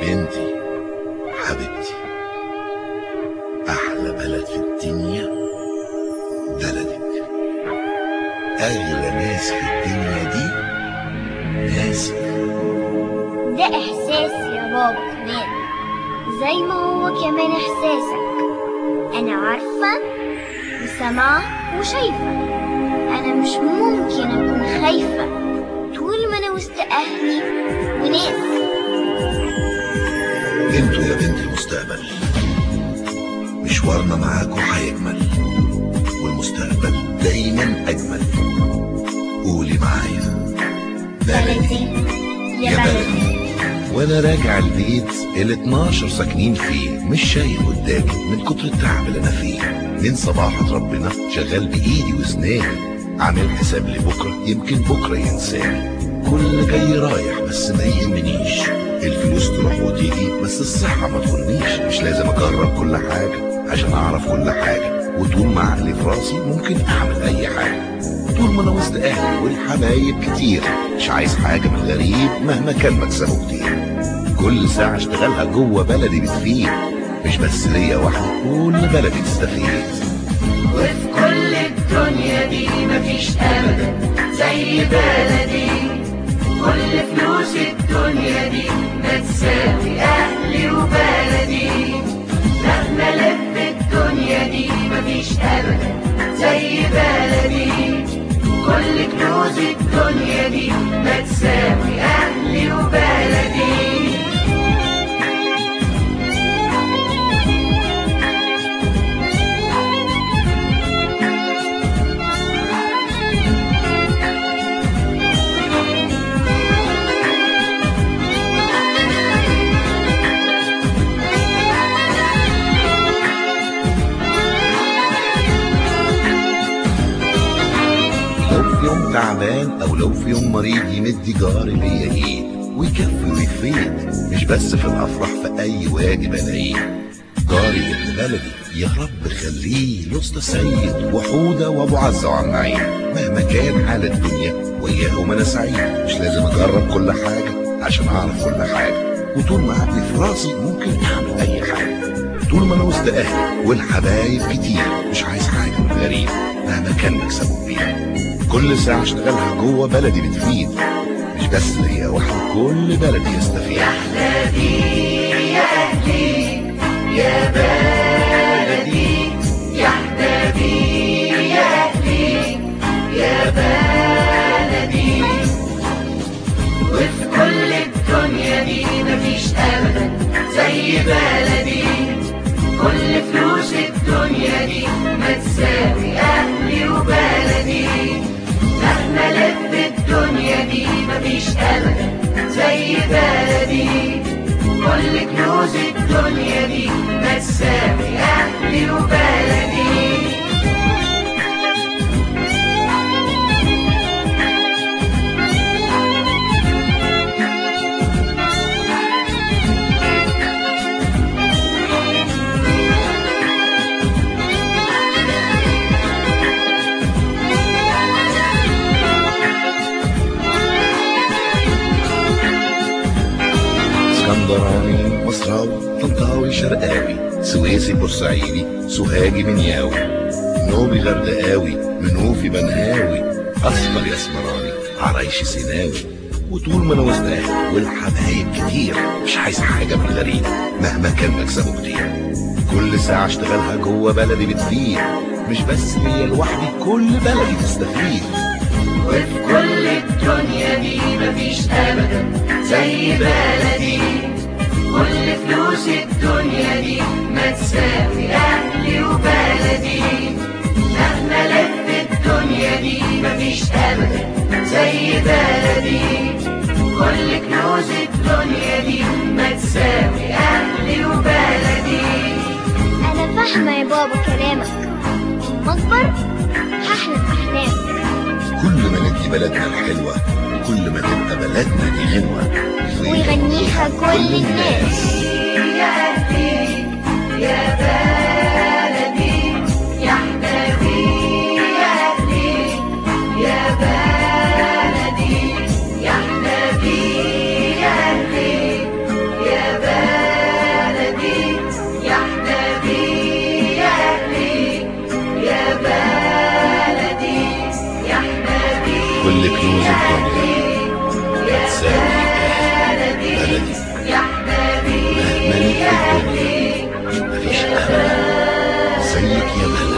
بنتي حبيبتي أحلى بلد في الدنيا بلدك أغلى ناس في الدنيا دي ناسك ده إحساس يا بابا كمان زي ما هو كمان إحساسك أنا عارفة وسامعة وشايفة أنا مش ممكن أكون خايفة طول ما أنا وسط أهلي وناس انتوا يا بنت المستقبل مشوارنا معاكم هيكمل والمستقبل دايما أجمل قولي معايا بلدي يا بلدي وانا راجع البيت ال 12 ساكنين فيه مش شايف قدامي من كتر التعب اللي انا فيه من صباحة ربنا شغال بايدي واسناني عامل حساب لبكره يمكن بكره ينساني كل جاي رايح بس ما يهمنيش الفلوس تروح وتيجي بس الصحة ما تخنيش مش لازم اجرب كل حاجة عشان اعرف كل حاجة وطول ما عقلي في راسي ممكن اعمل اي حاجة طول ما انا وسط اهلي والحبايب كتير مش عايز حاجة من غريب مهما كان مكسبه كتير كل ساعة اشتغلها جوه بلدي بتفيد مش بس ليا وحدي كل بلدي تستفيد وفي كل الدنيا دي مفيش أبدا زي بلدي كل فلوس الدنيا دي ما تساوي أهلي وبلدي مهما لف الدنيا دي مفيش أبدا زي بلدي كل كنوز الدنيا دي ما تساوي أهلي وبلدي لو في يوم تعبان او لو في يوم مريض يمد جاري ليا ايد ويكفي ويفيد مش بس في الافراح في اي واجب الاقيه جاري ابن بلدي يا رب خليه لسطى سيد وحوده وابو عزه وعم نعيم مهما كان حال الدنيا وياهم انا سعيد مش لازم اجرب كل حاجه عشان اعرف كل حاجه وطول ما عقلي في راسي ممكن اعمل اي حاجه طول ما انا وسط اهلي والحبايب كتير مش عايز حاجه من غريب مهما كان مكسبه كبير كل ساعة اشتغلها جوه بلدي بتفيد مش بس ليا واحد كل بلدي يستفيد أحلامي يا أهلي يا بلدي يا أحبابي يا أهلي يا بلدي وفي كل الدنيا دي مفيش أبدا زي بلدي كل فلوس الدنيا دي ما تساوي أهلي وبلدي مهما لف الدنيا دي مفيش أبدا زي بلدي كل كنوز الدنيا دي ما تساوي أهلي وبلدي اسكندراني مصراوي طنطاوي شرقاوي سويسي بورسعيدي سوهاجي منياوي نوبي غردقاوي منوفي بنهاوي اسمر يا اسمراني عرايشي سيناوي وطول ما انا وسط اهلي والحبايب كتير مش عايز حاجه من غريب مهما كان مكسبه كتير كل ساعه اشتغلها جوه بلدي بتفيد مش بس ليا لوحدي كل بلدي تستفيد وفي كل الدنيا دي مفيش أبدا زي بلدي كل فلوس الدنيا دي ما تساوي أهلي وبلدي مهما لف الدنيا دي مفيش أبدا زي بلدي كل كنوز الدنيا دي ما تساوي أهلي وبلدي أنا فاهمة يا بابا كلامك لما أكبر هحلم أحلام كل ما ندي بلدنا الحلوة كل ما تبقى بلدنا دي غنوة ويغنيها كل الناس يا أهلي يا بلدي يا أحبابي يا أهلي يا بلدي يا أحبابي يا أهلي يا بلدي منك يا بلد